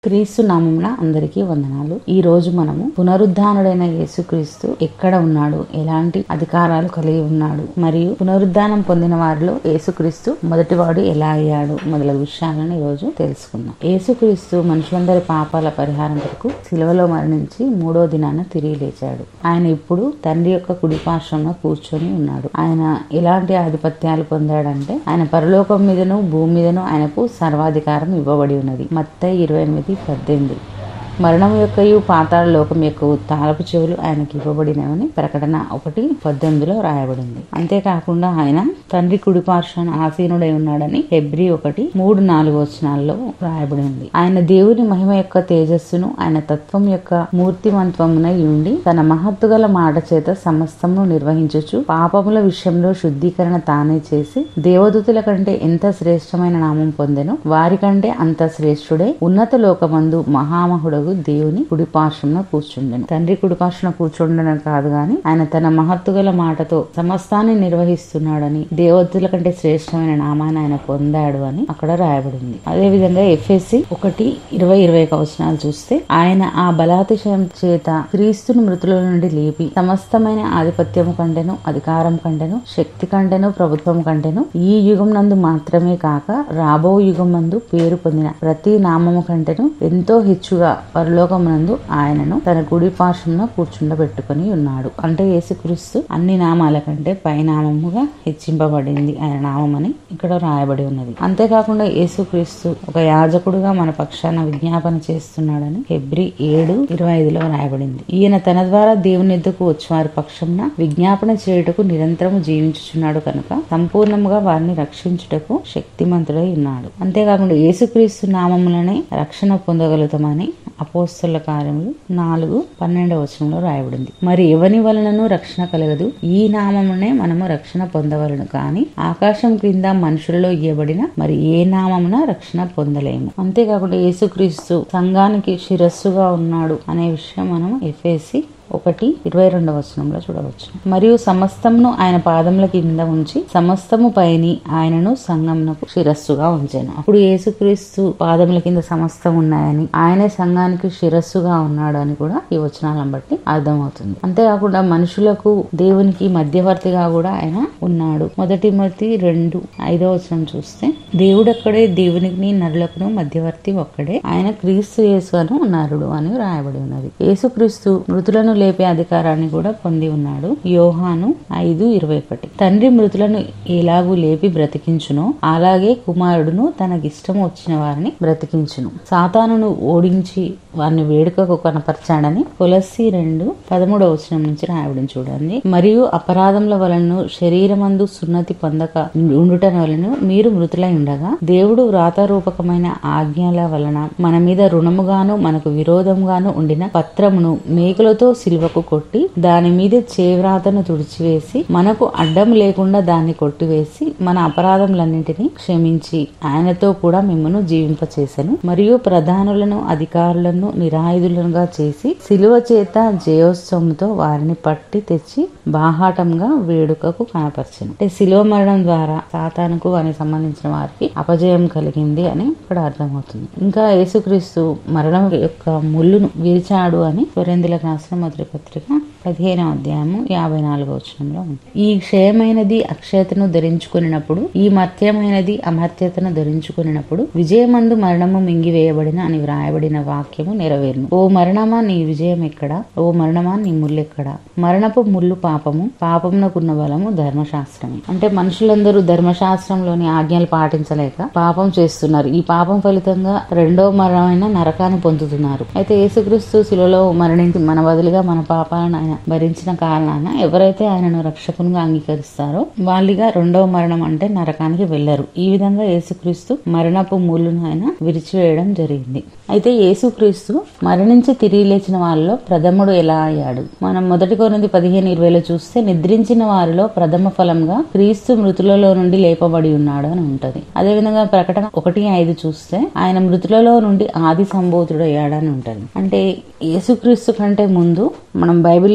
క్రీస్తు నామమున అందరికీ వందనాలు ఈ రోజు మనము పునరుద్ధానుడైన యేసుక్రీస్తు ఎక్కడ ఉన్నాడు ఎలాంటి అధికారాలు కలిగి ఉన్నాడు మరియు పునరుద్ధానం పొందిన వారిలో యేసుక్రీస్తు మొదటివాడు ఎలా అయ్యాడు మొదలగు విషయాలను ఈ రోజు తెలుసుకుందాం యేసుక్రీస్తు మనుషులందరి పాపాల పరిహారం కొరకు శిలువలో మరణించి మూడో దినాన తిరిగి లేచాడు ఆయన ఇప్పుడు తండ్రి యొక్క కుడి పార్శ్వంలో కూర్చొని ఉన్నాడు ఆయన ఎలాంటి ఆధిపత్యాలు పొందాడంటే ఆయన పరలోకం మీదను భూమి మీదను ఆయనకు సర్వాధికారం ఇవ్వబడి ఉన్నది మత్తయి ఇరవై ఎనిమిది పద్దెనిమిది మరణం యొక్కయు పాతాళ లోకం యొక్క తాళపు చెవులు ఆయనకి ఇవ్వబడినవని ప్రకటన ఒకటి పద్దెనిమిదిలో రాయబడింది అంతేకాకుండా ఆయన తండ్రి కుడి పార్శ్వాన ఆసీనుడై ఉన్నాడని హెబ్రి ఒకటి మూడు నాలుగు వచనాల్లో రాయబడి ఉంది ఆయన దేవుని మహిమ యొక్క తేజస్సును ఆయన తత్వం యొక్క మూర్తిమంత్వమునై ఉండి తన మహత్తు గల మాట చేత సమస్తమును నిర్వహించుచు పాపముల విషయంలో శుద్ధీకరణ తానే చేసి దేవదూతుల కంటే ఎంత శ్రేష్టమైన నామం పొందెను వారికంటే అంత శ్రేష్ఠుడే ఉన్నత లోకమందు మహామహుడగు దేవుని కుడిపార్శ్వంలో కూర్చుండెను తండ్రి కుడిపార్శ్వన కూర్చుండడం కాదు గాని ఆయన తన మహత్తు గల మాటతో సమస్తాన్ని నిర్వహిస్తున్నాడని దేవదూతుల కంటే శ్రేష్టమైన నామాన్ని ఆయన పొందాడు అని అక్కడ రాయబడింది అదే విధంగా ఎఫ్ఎస్సి ఒకటి ఇరవై ఇరవై ఒక వచనాలు చూస్తే ఆయన ఆ బలాతిశయం చేత క్రీస్తును మృతుల నుండి లేపి సమస్తమైన ఆధిపత్యము కంటెను అధికారం కంటెను శక్తి కంటెను ప్రభుత్వం కంటెను ఈ యుగం నందు మాత్రమే కాక రాబో యుగం నందు పేరు పొందిన ప్రతి నామము కంటెను ఎంతో హెచ్చుగా పరలోకమునందు ఆయనను తన కుడి పార్శ్వంలో కూర్చుండబెట్టుకుని ఉన్నాడు అంటే యేసుక్రీస్తు అన్ని నామాల కంటే పైనామముగా హెచ్చింపబడింది ఆయన నామమని ఇక్కడ రాయబడి ఉన్నది అంతేకాకుండా యేసుక్రీస్తు ఒక యాజకుడుగా మన పక్షాన విజ్ఞాపన చేస్తున్నాడని హెబ్రి ఏడు ఇరవై ఐదులో రాయబడింది ఈయన తన ద్వారా దేవుని ఎద్దుకు వచ్చి వారి పక్షంన విజ్ఞాపన చేయుటకు నిరంతరము జీవించుచున్నాడు కనుక సంపూర్ణముగా వారిని రక్షించుటకు శక్తిమంతుడై ఉన్నాడు అంతేకాకుండా యేసుక్రీస్తు నామములనే రక్షణ పొందగలుగుతామని అపోస్తుల కార్యములు నాలుగు పన్నెండవ వచనంలో రాయబడింది మరి ఎవని వలనను రక్షణ కలగదు ఈ నామమునే మనము రక్షణ పొందవలను కానీ ఆకాశం క్రింద మనుషులలో ఇయ్యబడిన మరి ఏ నామమున రక్షణ పొందలేము అంతేకాకుండా యేసుక్రీస్తు సంఘానికి శిరస్సుగా ఉన్నాడు అనే విషయం మనం ఎఫ్ఏసి ఒకటి ఇరవై రెండవ వచనంలో చూడవచ్చు మరియు సమస్తమును ఆయన పాదముల కింద ఉంచి సమస్తము పైని ఆయనను సంఘమునకు శిరస్సుగా ఉంచాను అప్పుడు యేసుక్రీస్తు పాదముల కింద సమస్తం ఉన్నాయని ఆయనే సంఘానికి శిరస్సుగా ఉన్నాడు అని కూడా ఈ వచనాలను బట్టి అర్థమవుతుంది అంతేకాకుండా మనుషులకు దేవునికి మధ్యవర్తిగా కూడా ఆయన ఉన్నాడు మొదటి మొదటి రెండు ఐదో వచనం చూస్తే దేవుడక్కడే దేవునికి నరులకును మధ్యవర్తి ఒక్కడే ఆయన క్రీస్తు యేసు అను నరుడు అని రాయబడి ఉన్నది యేసుక్రీస్తు మృతులను లేపే అధికారాన్ని కూడా పొంది ఉన్నాడు యోహాను ఐదు ఇరవై ఒకటి తండ్రి మృతులను ఎలాగూ లేపి బ్రతికించునో అలాగే కుమారుడును తనకిష్టం వచ్చిన వారిని బ్రతికించును సాతానును ఓడించి వారిని వేడుకకు కనపరచాడని కొలసి రెండు పదమూడవ వచనం నుంచి రాయబడిన చూడండి మరియు అపరాధముల వలన శరీరమందు సున్నతి పొందక ఉండుట వలన మీరు మృతులై ఉండగా దేవుడు వ్రాతరూపకమైన ఆజ్ఞల వలన మన మీద రుణముగాను మనకు విరోధముగాను ఉండిన పత్రమును మేకులతో సిలువకు కొట్టి దాని మీద చేవ్రాతను తుడిచివేసి మనకు అడ్డం లేకుండా దాన్ని కొట్టివేసి మన అపరాధములన్నింటినీ క్షమించి ఆయనతో కూడా మిమ్మను జీవింపచేసెను మరియు ప్రధానులను అధికారులను నిరాయుధులుగా చేసి సిలువ చేత జయోత్సవంతో వారిని పట్టి తెచ్చి బాహాటంగా వేడుకకు కనపరచను అంటే సిలువ మరణం ద్వారా సాతానుకు వారికి సంబంధించిన వారికి అపజయం కలిగింది అని ఇక్కడ అర్థమవుతుంది ఇంకా యేసుక్రీస్తు మరణం యొక్క ముళ్ళును విరిచాడు అని కొరిందులకు రాసిన మొదటి పత్రిక పదిహేనవ అధ్యాయము యాభై నాలుగో వచనంలో ఉంది ఈ క్షయమైనది అక్షయతను ధరించుకున్నప్పుడు ఈ మర్త్యమైనది అమర్త్యతను ధరించుకున్నప్పుడు విజయమందు మరణము మింగివేయబడిన అని వ్రాయబడిన వాక్యము నెరవేరును ఓ మరణమా నీ విజయం ఎక్కడా ఓ మరణమా నీ ముళ్ళు ఎక్కడా మరణపు ముళ్ళు పాపము పాపమునకున్న బలము ధర్మశాస్త్రమే అంటే మనుషులందరూ ధర్మశాస్త్రంలోని ఆజ్ఞలు పాటించలేక పాపం చేస్తున్నారు ఈ పాపం ఫలితంగా రెండో మరణమైన నరకాన్ని పొందుతున్నారు అయితే యేసుక్రీస్తు శిలలో మరణించి మన బదులుగా మన పాపాలను ఆయన భరించిన కారణాన ఎవరైతే ఆయనను రక్షకునిగా అంగీకరిస్తారో వాళ్ళిగా రెండవ మరణం అంటే నరకానికి వెళ్లరు ఈ విధంగా యేసుక్రీస్తు మరణపు మూలును ఆయన విరిచివేయడం జరిగింది అయితే యేసుక్రీస్తు మరణించి తిరిగి లేచిన వాళ్ళలో ప్రథముడు ఎలా అయ్యాడు మనం మొదటి కొరింది పదిహేను ఇరవైలో చూస్తే నిద్రించిన వారిలో ప్రథమ ఫలంగా క్రీస్తు మృతులలో నుండి లేపబడి ఉన్నాడు అని ఉంటది అదేవిధంగా ప్రకటన ఒకటి ఐదు చూస్తే ఆయన మృతులలో నుండి ఆది సంబోధుడు అయ్యాడని ఉంటది అంటే యేసుక్రీస్తు కంటే ముందు మనం బైబిల్లో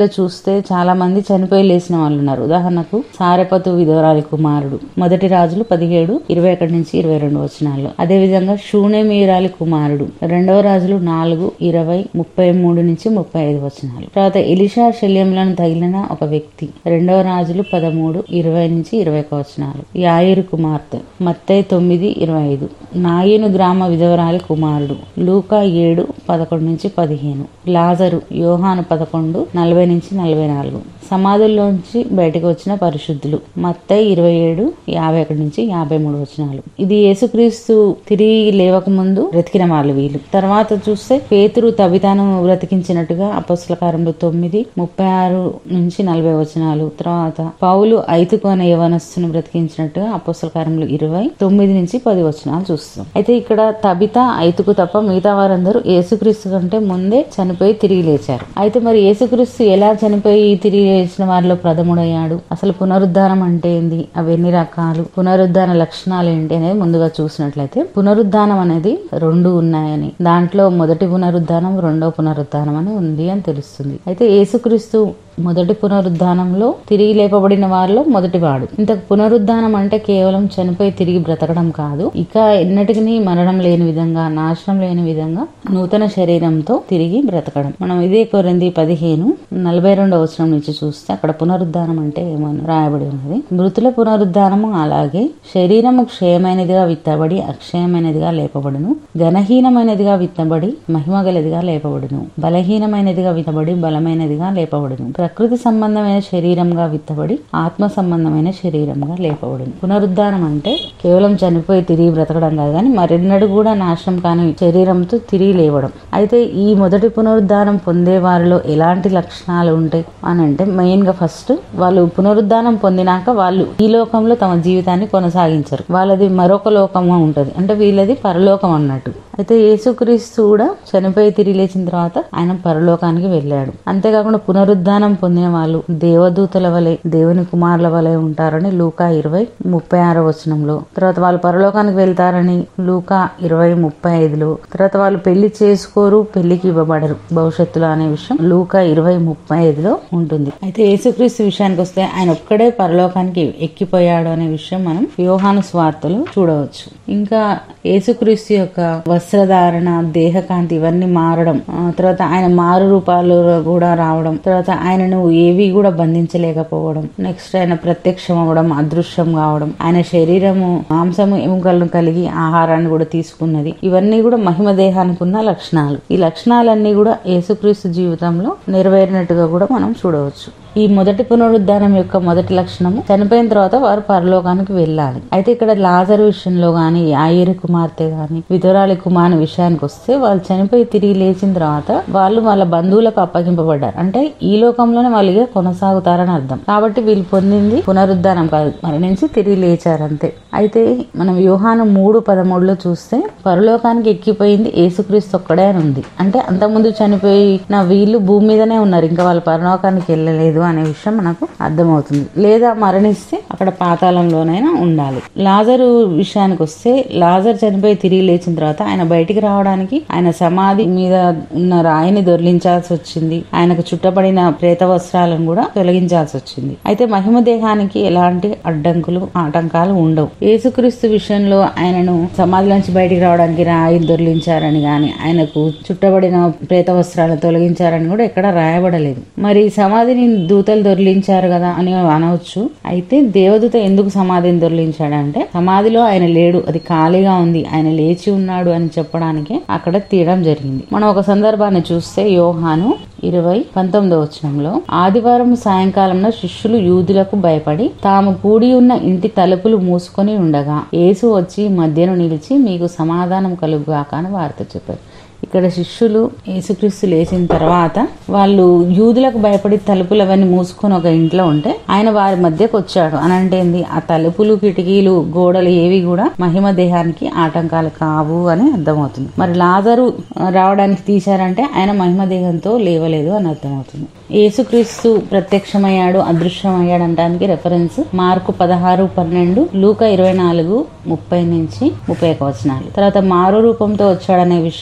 బైబిల్లో చూస్తే చాలా మంది చనిపోయి లేచిన వాళ్ళు ఉన్నారు ఉదాహరణకు సారెపతు విధవరాలి కుమారుడు మొదటి రాజులు పదిహేడు ఇరవై ఒకటి నుంచి ఇరవై రెండు వచనాలు అదే విధంగా షూనేమీరాలి కుమారుడు రెండవ రాజులు నాలుగు ఇరవై ముప్పై మూడు నుంచి ముప్పై ఐదు వచనాలు తర్వాత ఎలిషా శల్యంలను తగిలిన ఒక వ్యక్తి రెండవ రాజులు పదమూడు ఇరవై నుంచి ఇరవై ఒక వచనాలు యాయిరు కుమార్తె మత్తయి తొమ్మిది ఇరవై ఐదు నాయను గ్రామ విధవరాలి కుమారుడు లూకా ఏడు పదకొండు నుంచి పదిహేను లాజరు యోహాను పదకొండు నలభై నుంచి నలభై నాలుగు సమాధుల్లోంచి బయటకు వచ్చిన పరిశుద్ధులు మత్తయి ఇరవై ఏడు యాభై ఒకటి నుంచి యాభై మూడు వచనాలు ఇది యేసుక్రీస్తు తిరిగి లేవక ముందు బ్రతికిన వాళ్ళు వీళ్ళు తర్వాత చూస్తే పేతురు తబితాను బ్రతికించినట్టుగా అపస్సుల కారంలో తొమ్మిది ముప్పై ఆరు నుంచి నలభై వచనాలు తర్వాత పౌలు ఐతుకు అనే యవనస్తును బ్రతికించినట్టుగా అపస్సుల కారంలో ఇరవై తొమ్మిది నుంచి పది వచనాలు చూస్తాం అయితే ఇక్కడ తబిత ఐతుకు తప్ప మిగతా వారందరూ యేసుక్రీస్తు కంటే ముందే చనిపోయి తిరిగి లేచారు అయితే మరి యేసుక్రీస్తు ఎలా చనిపోయి తిరిగి లేచిన వారిలో ప్రథముడయ్యాడు అసలు పునరుద్ధానం అంటే ఏంది అవి ఎన్ని రకాలు పునరుద్ధాన లక్షణాలు ఏంటి అనేది ముందుగా చూసినట్లయితే పునరుద్ధానం అనేది రెండు ఉన్నాయని దాంట్లో మొదటి పునరుద్ధానం రెండో పునరుద్ధానం అని ఉంది అని తెలుస్తుంది అయితే యేసుక్రీస్తు మొదటి పునరుద్ధానంలో తిరిగి లేపబడిన వారిలో మొదటివాడు ఇంతకు పునరుద్ధానం అంటే కేవలం చనిపోయి తిరిగి బ్రతకడం కాదు ఇక ఎన్నటికి మరణం లేని విధంగా నాశనం లేని విధంగా నూతన శరీరంతో తిరిగి బ్రతకడం మనం ఇదే కొరింది పదిహేను నలభై రెండో అవసరం నుంచి చూస్తే అక్కడ పునరుద్ధానం అంటే ఏమని రాయబడి ఉన్నది మృతుల పునరుద్ధానము అలాగే శరీరము క్షయమైనదిగా విత్తబడి అక్షయమైనదిగా లేపబడును ఘనహీనమైనదిగా విత్తబడి మహిమగలదిగా లేపబడును బలహీనమైనదిగా విత్తబడి బలమైనదిగా లేపబడును ప్రకృతి సంబంధమైన శరీరంగా విత్తబడి ఆత్మ సంబంధమైన శరీరంగా లేపబడును పునరుద్ధానం అంటే కేవలం చనిపోయి తిరిగి బ్రతకడం కాదు కానీ మరెన్నడూ కూడా నాశనం కాని శరీరంతో తిరిగి లేవడం అయితే ఈ మొదటి పునరుద్ధానం పొందే వారిలో ఎలాంటి లక్షణాలు ఉంటాయి అని అంటే మెయిన్ గా ఫస్ట్ వాళ్ళు పునరుద్ధానం పొందినాక వాళ్ళు ఈ లోకంలో తమ జీవితాన్ని కొనసాగించరు వాళ్ళది మరొక లోకంగా ఉంటది అంటే వీళ్ళది పరలోకం అన్నట్టు అయితే యేసుక్రీస్తు కూడా చనిపోయి తిరిగి లేచిన తర్వాత ఆయన పరలోకానికి వెళ్ళాడు అంతేకాకుండా పునరుద్ధానం పొందిన వాళ్ళు దేవదూతల వలె దేవుని కుమారుల వలె ఉంటారని లూకా ఇరవై ముప్పై ఆరో వచనంలో తర్వాత వాళ్ళు పరలోకానికి వెళ్తారని లూకా ఇరవై ముప్పై ఐదులో తర్వాత వాళ్ళు పెళ్లి చేసుకోరు పెళ్లికి ఇవ్వబడరు భవిష్యత్తులో అనే విషయం లూకా ఇరవై ముప్పై ఐదులో ఉంటుంది అయితే యేసుక్రీస్తు విషయానికి వస్తే ఆయన ఒక్కడే పరలోకానికి ఎక్కిపోయాడు అనే విషయం మనం యోహాను స్వార్తలు చూడవచ్చు ఇంకా యేసుక్రీస్తు యొక్క వస్త్రధారణ దేహకాంతి ఇవన్నీ మారడం ఆ తర్వాత ఆయన మారు రూపాలు కూడా రావడం తర్వాత ఆయనను ఏవి కూడా బంధించలేకపోవడం నెక్స్ట్ ఆయన ప్రత్యక్షం అవ్వడం అదృశ్యం కావడం ఆయన శరీరము మాంసము ఎముకలను కలిగి ఆహారాన్ని కూడా తీసుకున్నది ఇవన్నీ కూడా మహిమ దేహానికి ఉన్న లక్షణాలు ఈ లక్షణాలన్నీ కూడా యేసుక్రీస్తు జీవితంలో నెరవేరినట్టుగా కూడా మనం చూడవచ్చు ఈ మొదటి పునరుద్ధానం యొక్క మొదటి లక్షణము చనిపోయిన తర్వాత వారు పరలోకానికి వెళ్ళాలి అయితే ఇక్కడ లాజరు విషయంలో గాని యాయిరి కుమార్తె గాని విధురాలి కుమార్ విషయానికి వస్తే వాళ్ళు చనిపోయి తిరిగి లేచిన తర్వాత వాళ్ళు వాళ్ళ బంధువులకు అప్పగింపబడ్డారు అంటే ఈ లోకంలోనే వాళ్ళు ఇక కొనసాగుతారని అర్థం కాబట్టి వీళ్ళు పొందింది పునరుద్ధానం కాదు మరణించి తిరిగి లేచారు అంతే అయితే మనం వ్యూహానం మూడు పదమూడులో చూస్తే పరలోకానికి ఎక్కిపోయింది యేసుక్రీస్తు ఒక్కడే అని ఉంది అంటే అంతకుముందు చనిపోయిన వీళ్ళు భూమి మీదనే ఉన్నారు ఇంకా వాళ్ళు పరలోకానికి వెళ్ళలేదు అనే విషయం మనకు అర్థమవుతుంది లేదా మరణిస్తే అక్కడ పాతాళంలోనైనా ఉండాలి లాజరు విషయానికి వస్తే లాజర్ చనిపోయి తిరిగి లేచిన తర్వాత ఆయన బయటికి రావడానికి ఆయన సమాధి మీద ఉన్న రాయిని దొర్లించాల్సి వచ్చింది ఆయనకు చుట్టబడిన ప్రేత వస్త్రాలను కూడా తొలగించాల్సి వచ్చింది అయితే మహిమ దేహానికి ఎలాంటి అడ్డంకులు ఆటంకాలు ఉండవు యేసుక్రీస్తు విషయంలో ఆయనను సమాధిలోంచి బయటికి రావడానికి రాయిని దొర్లించారని గాని ఆయనకు చుట్టబడిన ప్రేత వస్త్రాలను తొలగించారని కూడా ఎక్కడ రాయబడలేదు మరి సమాధిని దూతలు దొర్లించారు కదా అని అనవచ్చు అయితే దేవదూత ఎందుకు సమాధిని దొర్లించాడంటే సమాధిలో ఆయన లేడు అది ఖాళీగా ఉంది ఆయన లేచి ఉన్నాడు అని చెప్పడానికి అక్కడ తీయడం జరిగింది మనం ఒక సందర్భాన్ని చూస్తే యోహాను ఇరవై పంతొమ్మిదో వచనంలో ఆదివారం సాయంకాలంలో శిష్యులు యూదులకు భయపడి తాము కూడి ఉన్న ఇంటి తలుపులు మూసుకొని ఉండగా యేసు వచ్చి మధ్యను నిలిచి మీకు సమాధానం కలుగుగాక అని వార్త చెప్పారు ఇక్కడ శిష్యులు యేసుక్రీస్తు లేచిన తర్వాత వాళ్ళు యూదులకు భయపడి తలుపులు అవన్నీ మూసుకొని ఒక ఇంట్లో ఉంటే ఆయన వారి మధ్యకు వచ్చాడు అని అంటే ఏంది ఆ తలుపులు కిటికీలు గోడలు ఏవి కూడా మహిమ దేహానికి ఆటంకాలు కావు అని అర్థమవుతుంది మరి లాజరు రావడానికి తీశారంటే ఆయన మహిమ దేహంతో లేవలేదు అని అర్థమవుతుంది యేసుక్రీస్తు ప్రత్యక్షమయ్యాడు అదృశ్యమయ్యాడు అనడానికి రెఫరెన్స్ మార్కు పదహారు పన్నెండు లూక ఇరవై నాలుగు ముప్పై నుంచి ముప్పై ఒక వచనాలు తర్వాత మారు రూపంతో వచ్చాడనే విషయం మార్కు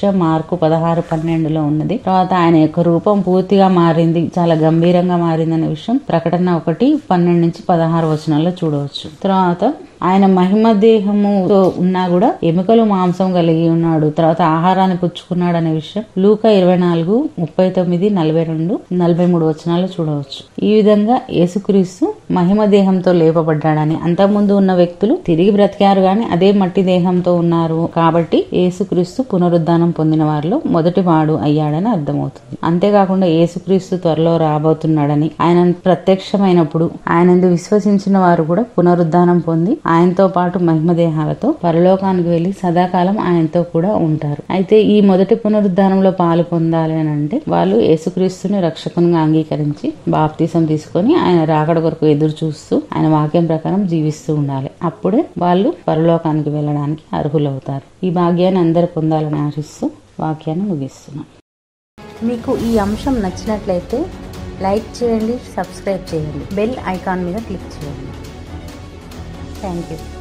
మార్కు పదహారు పన్నెండులో ఉన్నది తర్వాత ఆయన యొక్క రూపం పూర్తిగా మారింది చాలా గంభీరంగా మారింది అనే విషయం ప్రకటన ఒకటి పన్నెండు నుంచి పదహారు వచనాల్లో చూడవచ్చు తర్వాత ఆయన మహిమ దేహముతో ఉన్నా కూడా ఎముకలు మాంసం కలిగి ఉన్నాడు తర్వాత ఆహారాన్ని పుచ్చుకున్నాడు అనే విషయం లూక ఇరవై నాలుగు ముప్పై తొమ్మిది నలభై రెండు నలభై మూడు వచనాలు చూడవచ్చు ఈ విధంగా యేసుక్రీస్తు మహిమ దేహంతో లేపబడ్డాడని అంతకుముందు ఉన్న వ్యక్తులు తిరిగి బ్రతికారు గాని అదే మట్టి దేహంతో ఉన్నారు కాబట్టి యేసుక్రీస్తు పునరుద్ధానం పొందిన వారిలో మొదటి వాడు అయ్యాడని అర్థమవుతుంది అంతేకాకుండా యేసుక్రీస్తు త్వరలో రాబోతున్నాడని ఆయన ప్రత్యక్షమైనప్పుడు ఆయన విశ్వసించిన వారు కూడా పునరుద్ధానం పొంది ఆయనతో పాటు మహిమదేహాలతో పరలోకానికి వెళ్లి సదాకాలం ఆయనతో కూడా ఉంటారు అయితే ఈ మొదటి పునరుద్ధానంలో పాలు పొందాలి అని అంటే వాళ్ళు యేసుక్రీస్తుని రక్షకునిగా అంగీకరించి బాప్తీసం తీసుకొని ఆయన రాకడ కొరకు ఎదురు చూస్తూ ఆయన వాక్యం ప్రకారం జీవిస్తూ ఉండాలి అప్పుడే వాళ్ళు పరలోకానికి వెళ్ళడానికి అర్హులవుతారు ఈ భాగ్యాన్ని అందరు పొందాలని ఆశిస్తూ వాక్యాన్ని ముగిస్తున్నాం మీకు ఈ అంశం నచ్చినట్లయితే లైక్ చేయండి సబ్స్క్రైబ్ చేయండి బెల్ ఐకాన్ మీద క్లిక్ చేయండి థ్యాంక్ యూ